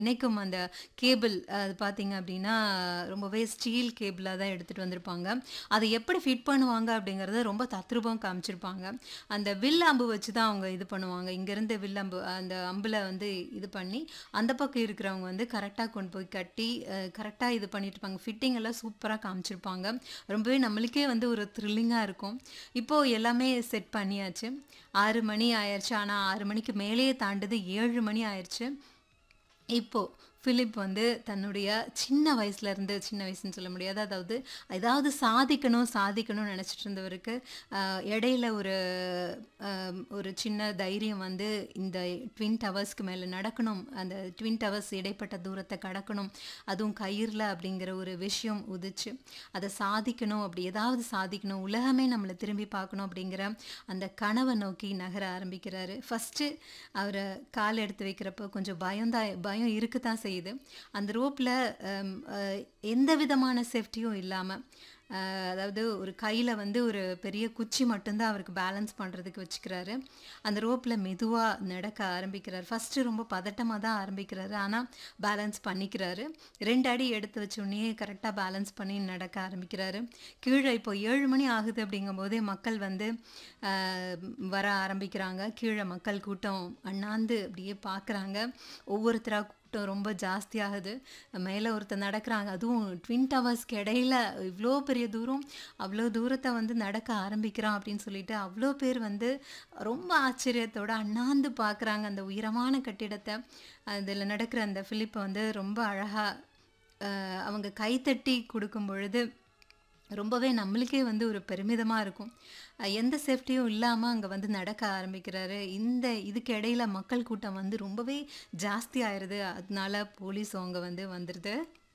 இணைக்கும் அந்த கேபிள் அது பார்த்தீங்க அப்படின்னா, ரொம்பவே ஸ்டீல் கேபிளா தான் எடுத்துட்டு வந்திருப்பாங்க. அத எப்படி ஃபிட் பண்ணுவாங்க அப்படிங்கிறத ரொம்ப தத்ரூபம் காமிச்சிருப்பாங்க. அந்த வில் அம்பு வச்சு தான் அவங்க இது பண்ணுவாங்க. இங்கேருந்து வில் அம்பு அந்த அம்புல வந்து இது பண்ணி, அந்த பக்கம் இருக்கிறவங்க வந்து கரெக்ட்டா கொண்டு போய் கட்டி, அ கரெக்ட்டா இது பண்ணிட்டுருப்பாங்க. ஃபிட்டிங் எல்லாம் சூப்பரா காமிச்சிருப்பாங்க. ரொம்பவே நம்மளுக்கே வந்து ஒரு த்ரில்லிங்கா இருக்கும். இப்போ எல்லாமே செட் பண்ணியாச்சு. 6 மணி ஆயிருச்சு. ஆனா 6 மணிக்கு மேலேயே தாண்டுது. 7 மணி ஆயிருச்சு. இப்போ பிலிப் வந்து தன்னுடைய சின்ன வயசுலேருந்து சின்ன வயசுன்னு சொல்ல முடியாது. அதாவது ஏதாவது சாதிக்கணும், சாதிக்கணும்னு நெனச்சிட்டு இருந்தவருக்கு, அ இடையில ஒரு அ ஒரு சின்ன தைரியம் வந்து இந்த ட்வின் டவர்ஸ்க்கு மேல நடக்கணும். அந்த ட்வின் டவர்ஸ் இடைப்பட்ட தூரத்த கடக்கணும். அதுவும் கயிறுல அப்படிங்கிற ஒரு விஷயம் உதிச்சு, அத சாதிக்கணும், அப்படி ஏதாவது சாதிக்கணும், உலகமே நம்மள திரும்பி பார்க்கணும் அப்படிங்கிற அந்த கனவ நோக்கி நகர ஆரம்பிக்கிறாரு. ஃபர்ஸ்ட்டு அவரு கால் எடுத்து வைக்கிறப்போ கொஞ்சம் பயம் தான் பயம் இருக்கத்தான் செய்யுது. அந்த ரோப்ல அம் அ எந்த விதமான சேஃப்டியும் இல்லாம, அ அதாவது ஒரு கையில வந்து ஒரு பெரிய குச்சி மட்டும் தான் அவருக்கு பேலன்ஸ் பண்றதுக்கு வச்சுக்கிறாரு. அந்த ரோப்ல மெதுவா நடக்க ஆரம்பிக்கிறாரு. ஃபர்ஸ்ட்டு ரொம்ப பதட்டமா தான் ஆரம்பிக்கிறாரு. ஆனா பேலன்ஸ் பண்ணிக்கிறாரு. 2 அடி எடுத்து வச்சோனயே கரெக்ட்டா பேலன்ஸ் பண்ணி நடக்க ஆரம்பிக்கிறாரு. கீழ இப்போ 7 மணி ஆகுது அப்படிங்கும்போதே மக்கள் வந்து அ வர ஆரம்பிக்கிறாங்க. கீழ மக்கள் கூட்டம் அண்ணாந்து அப்படியே பார்க்குறாங்க. ஒவ்வொருத்தரா கூட்டம் ரொம்ப ஜாஸ்தியாகுது. மேல ஒருத்தர் நடக்குறாங்க. அதுவும் ட்வின் டவர்ஸ்க்கு இடையில இவ்ளோ பெரிய தூரம், அவ்ளோ தூரத்த வந்து நடக்க ஆரம்பிக்கிறான் அப்படின்னு சொல்லிட்டு, அவ்ளோ பேர் வந்து ரொம்ப ஆச்சரியத்தோட அண்ணாந்து பார்க்குறாங்க அந்த உயரமான கட்டிடத்த. அதில நடக்கிற அந்த பிலிப்ப வந்து ரொம்ப அழகா அ அவங்க கைத்தட்டி குடுக்கும் பொழுது, ரொம்பவே நம்மளுக்கே வந்து ஒரு பெருமிதமா இருக்கும். அ எந்த சேஃப்டியும் இல்லாம அங்க வந்து நடக்க ஆரம்பிக்கிறாரு. இந்த இதுக்கு இடையில மக்கள் கூட்டம் வந்து ரொம்பவே ஜாஸ்தி ஆயிருது. அதனால போலீஸும் அங்க வந்து வந்துருது.